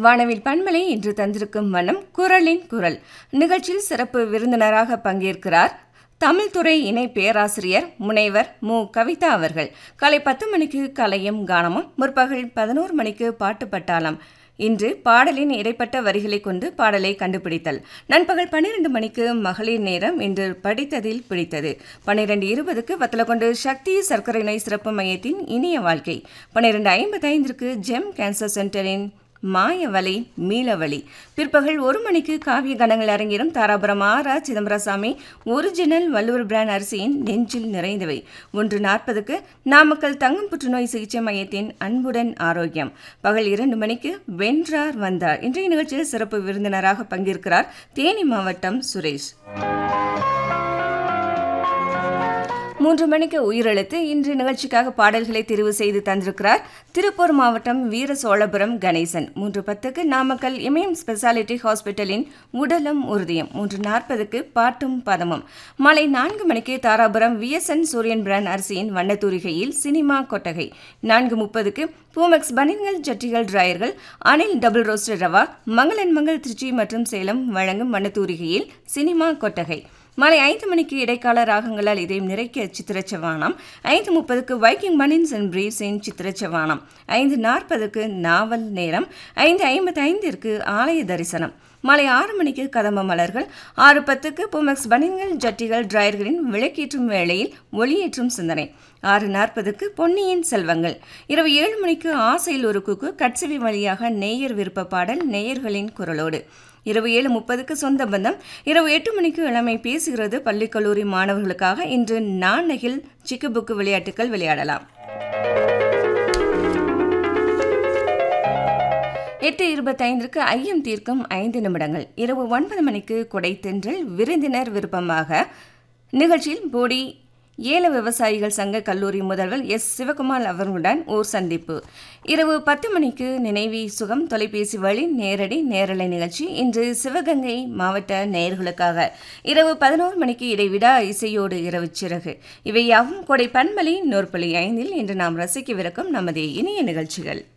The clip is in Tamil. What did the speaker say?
வானவில் பண்பலை இன்று தந்திருக்கும் வண்ணம் குரலின் குரல் நிகழ்ச்சியில் சிறப்பு விருந்தினராக பங்கேற்கிறார் தமிழ்துறை இணை பேராசிரியர் முனைவர் மு கவிதா அவர்கள் காலை பத்து மணிக்கு கலையும் கானமும் முற்பகல் பதினோரு மணிக்கு பாட்டு பட்டாளம் இன்று பாடலின் இடைப்பட்ட வரிகளை கொண்டு பாடலை கண்டுபிடித்தல் நண்பகல் பன்னிரண்டு மணிக்கு மகளிர் நேரம் இன்று படித்ததில் பிடித்தது பன்னிரண்டு இருபதுக்கு வத்தலக்கொண்டு சக்தி சர்க்கரை நோய் சிறப்பு மையத்தின் இனிய வாழ்க்கை பன்னிரண்டு ஐம்பத்தி ஐந்திற்கு ஜெம் கேன்சர் சென்டரின் மாயவலை மீளவழி பிற்பகல் ஒரு மணிக்கு காவிய கணங்கள் அரங்கிடும் தாராபுரம் ஆரா சிதம்பரசாமி ஒரிஜினல் வள்ளுவர் பிராண்ட் அரிசியின் நெஞ்சில் நிறைந்தவை ஒன்று நாற்பதுக்கு நாமக்கல் தங்கம் புற்றுநோய் சிகிச்சை மையத்தின் அன்புடன் ஆரோக்கியம் பகல் இரண்டு மணிக்கு வென்றார் வந்தார் இன்றைய நிகழ்ச்சியில் சிறப்பு விருந்தினராக பங்கேற்கிறார் தேனி மாவட்டம் சுரேஷ் மூன்று மணிக்கு உயிரெழுத்து இன்று நிகழ்ச்சிக்காக பாடல்களை தெரிவு செய்து தந்திருக்கிறார் திருப்பூர் மாவட்டம் வீர சோழபுரம் கணேசன் மூன்று பத்துக்கு நாமக்கல் இமயம் ஸ்பெஷாலிட்டி ஹாஸ்பிட்டலின் உடலும் உறுதியும் மூன்று நாற்பதுக்கு பாட்டும் பதமும் மாலை நான்கு மணிக்கு தாராபுரம் விஎஸ்என் சூரியன் பிராண்ட் அரிசியின் வண்ணத்தூரிகையில் சினிமா கொட்டகை நான்கு முப்பதுக்கு பூமெக்ஸ் பனின்கள் ஜட்டிகள் டிராயர்கள் அனில் டபுள் ரோஸ்டர் ரவா மங்களன் மங்கள் திருச்சி மற்றும் சேலம் வழங்கும் வண்ணத்தூரிகையில் சினிமா கொட்டகை மாலை ஐந்து மணிக்கு இடைக்கால ராகங்களால் இதயம் நிறைக்க சித்திரச்சவானம் ஐந்து முப்பதுக்கு வைக்கிங் மணின்ஸ் அண்ட் பிரீவ்ஸின் சித்திரச்சவானம் ஐந்து நாற்பதுக்கு நாவல் நேரம் ஐந்து ஐம்பத்தி ஐந்திற்கு ஆலய தரிசனம் மாலை ஆறு மணிக்கு கதம்ப மலர்கள் ஆறு பத்துக்கு புமெக்ஸ் பனின்கள் ஜட்டிகள் டிராயர்களின் விளக்கேற்றும் வேளையில் ஒளியேற்றும் சிந்தனை ஆறு நாற்பதுக்கு பொன்னியின் செல்வங்கள் இரவு ஏழு மணிக்கு ஆசையில் ஒரு குக்கு கட்சிவி வழியாக நேயர் விருப்ப பாடல் நேயர்களின் குரலோடு இரவு ஏழு முப்பதுக்கு சொந்த பந்தம் இரவு எட்டு மணிக்கு இளமை பேசுகிறது பள்ளி கல்லூரி மாணவர்களுக்காக இன்று நாணகில் சிக்கு புக்கு விளையாட்டுகள் விளையாடலாம் எட்டு இருபத்தைந்திற்கு ஐயம் தீர்க்கும் ஐந்து நிமிடங்கள் இரவு ஒன்பது மணிக்கு கொடை தென்றல் விருந்தினர் விருப்பமாக நிகழ்ச்சியில் போடி ஏல விவசாயிகள் சங்க கல்லூரி முதல்வர் எஸ் சிவகுமார் அவர்களுடன் ஓர் சந்திப்பு இரவு பத்து மணிக்கு நினைவி சுகம் தொலைபேசி வழி நேரடி நேரலை நிகழ்ச்சி இன்று சிவகங்கை மாவட்ட நேயர்களுக்காக இரவு பதினோரு மணிக்கு இடைவிடா இசையோடு இரவு சிறகு இவை யாவும் கொடை பண்பலை நூற்பலி ஐந்தில் இன்று நாம் ரசிக்கவிருக்கும் நமது இனிய நிகழ்ச்சிகள்